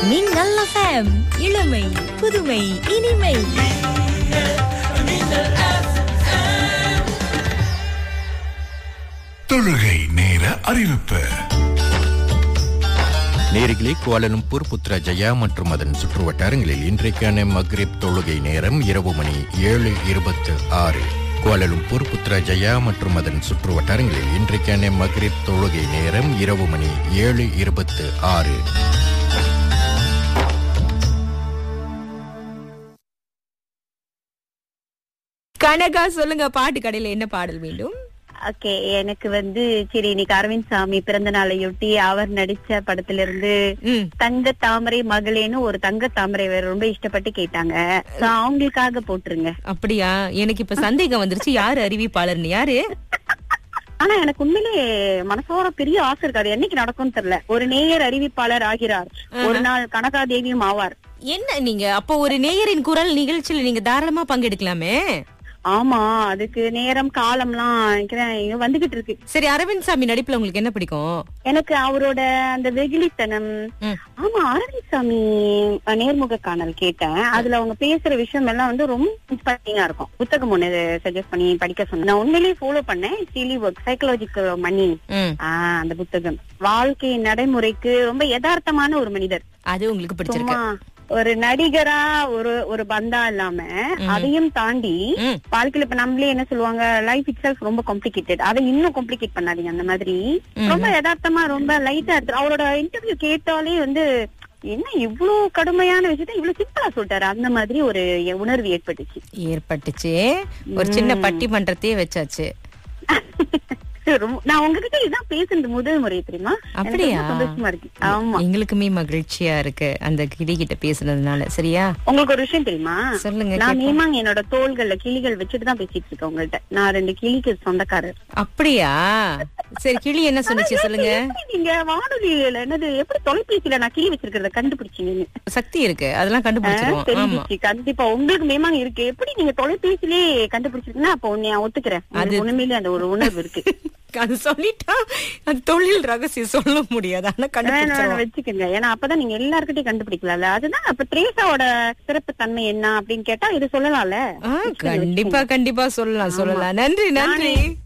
மின்னல் FM இளமை புதுமை இனிமை தொழுகை நேர அறிவிப்பு நேரிகளே குவாலலும்பூர் புத்ராஜயா மற்றும் அதன் சுற்றுவட்டாரங்களில் இன்றைக்கான மக்ரிப் தொழுகை நேரம் இரவு மணி ஏழு இருபத்து ஆறு குவாலலும்பூர் புத்ராஜயா மற்றும் அதன் சுற்றுவட்டாரங்களில் இன்றைக்கான மக்ரிப் தொழுகை நேரம் இரவு மணி ஏழு இருபத்து ஆறு கனகா சொல்லுங்க பாட்டு கடையில என்ன பாடல் வேண்டும் ஓகே எனக்கு வந்து சரி இன்னைக்கு அரவிந்த் சாமி பிறந்த நாளையொட்டி அவர் நடிச்ச படத்துல இருந்து ம் தங்க தாமரை மகளேன்னு ஒரு தங்க தாமரை வேற ரொம்ப இஷ்டப்பட்டு கேட்டாங்க So, அவங்களுக்காக போட்டுருங்க அப்படியா எனக்கு இப்ப சந்தேகம் வந்துருச்சு யாரு அறிவிப்பாளர்னு யாரு ஆனா எனக்கு உண்மையிலே மனசோர பெரிய ஆசை இருக்காது என்னைக்கு நடக்கும்னு தெரியல ஒரு நேயர் அறிவிப்பாளர் ஆகிறார் ஒரு நாள் கனகாதேவியும் ஆவார் என்ன நீங்க அப்போ ஒரு நேயரின் குரல் நிகழ்ச்சியில நீங்க தாராளமா பங்கெடுக்கலாமே ஆமா அதுக்கு நேரம் காலம்லாம் நினைக்கிறேன் இங்க வந்துகிட்டு இருக்கு சரி அரவிந்த் சாமி நடிப்புல உங்களுக்கு என்ன பிடிக்கும் எனக்கு அவரோட அந்த வெகுளித்தனம் ம். ஆமா அரவிந்த் சாமி அஹ், நேர்முக காணல் கேட்டேன் அதுல அவங்க பேசுற விஷயம் எல்லாம் வந்து ரொம்ப இன்ஸ்பைரிங்கா இருக்கும் புத்தகம் ஒண்ணு சஜஸ்ட் பண்ணி படிக்க சொன்னேன் நான் உண்மையிலேயே ஃபாலோ பண்ணேன் சீலி ஒர்க் சைக்கலாஜிக்கல் மணி ம் ஆஹ் அந்த புத்தகம் வாழ்க்கை நடைமுறைக்கு ரொம்ப யதார்த்தமான ஒரு மனிதர் அது உங்களுக்கு பிடிச்சிருக்கு சும்மா ஒரு நடிகரா ஒரு ஒரு பந்தா இல்லாம அதையும் தாண்டி ம். வாழ்க்கையில இப்ப நம்மளே என்ன சொல்லுவாங்க லைஃப் இட் ரொம்ப காம்ப்ளிகேட்டட் அதை இன்னும் காம்ப்ளிகேட் பண்ணாதீங்க அந்த மாதிரி ரொம்ப யதார்த்தமா ரொம்ப லைட்டா எடுத்து அவரோட இன்டர்வியூ கேட்டாலே வந்து என்ன இவ்ளோ கடுமையான விஷயத்த இவ்வளவு சிம்பிளா சொல்லிட்டாரு அந்த மாதிரி ஒரு உணர்வு ஏற்பட்டுச்சு ஏற்பட்டுச்சு ஒரு சின்ன பட்டிமன்றத்தையே வச்சாச்சு ரொம்ப- நான் உங்ககிட்ட இதான் பேசுனது முதல் முறை தெரியுமா எனக்கு அப்படியா? ரொம்ப சந்தோஷமா இருக்கு ஆமா எங்களுக்குமே மகிழ்ச்சியா இருக்கு அந்த கிளி கிட்ட பேசுனதுனால சரியா உங்களுக்கு ஒரு விஷயம் தெரியுமா சொல்லுங்க நான் கேப்போம். நேமாங்க என்னோட தோள்கள்ல கிளிகள் வச்சுட்டு தான் பேசிட்டு இருக்கேன் உங்கள்ட்ட நான் ரெண்டு கிளிக்கு சொந்தக்காரர் அப்படியா சரி கிளி என்ன சொன்னுச்சு சொல்லுங்க எப்படி நீங்க வானொலியில என்னது எப்படி தொலைபேசியில நான் கிளி வச்சிருக்கிறத கண்டுபிடிச்சீங்க சக்தி இருக்கு அதெல்லாம் கண்டுபிடிச்சிருவோம் ஆமா தெரிஞ்சிச்சு கண்டிப்பா உங்களுக்கு மேமாங்க இருக்கு எப்படி நீங்க தொலைபேசியிலே கண்டுபிடிச்சிருக்கீங்கன்னா அப்போ நான் ஒத்துக்கிறேன் அது உண்மையிலே அந்த ஒரு உணர்வு இருக்கு அது சொல்லிட்டா அது தொழில் ரகசியம் சொல்ல முடியாது ஆனா வேணாம், கண்டுபிடிச்சிருவோம் வச்சுக்கோங்க ஏன்னா அப்பதான் நீங்க எல்லார்கிட்டயும் கண்டுபிடிக்கலாம்ல அதுதான் அப்ப த்ரேசாவோட சிறப்பு தன்மை என்ன அப்படின்னு கேட்டா இது சொல்லலாம்ல ஆ, கண்டிப்பா கண்டிப்பா சொல்லலாம் சொல்லலாம் நன்றி நன்றி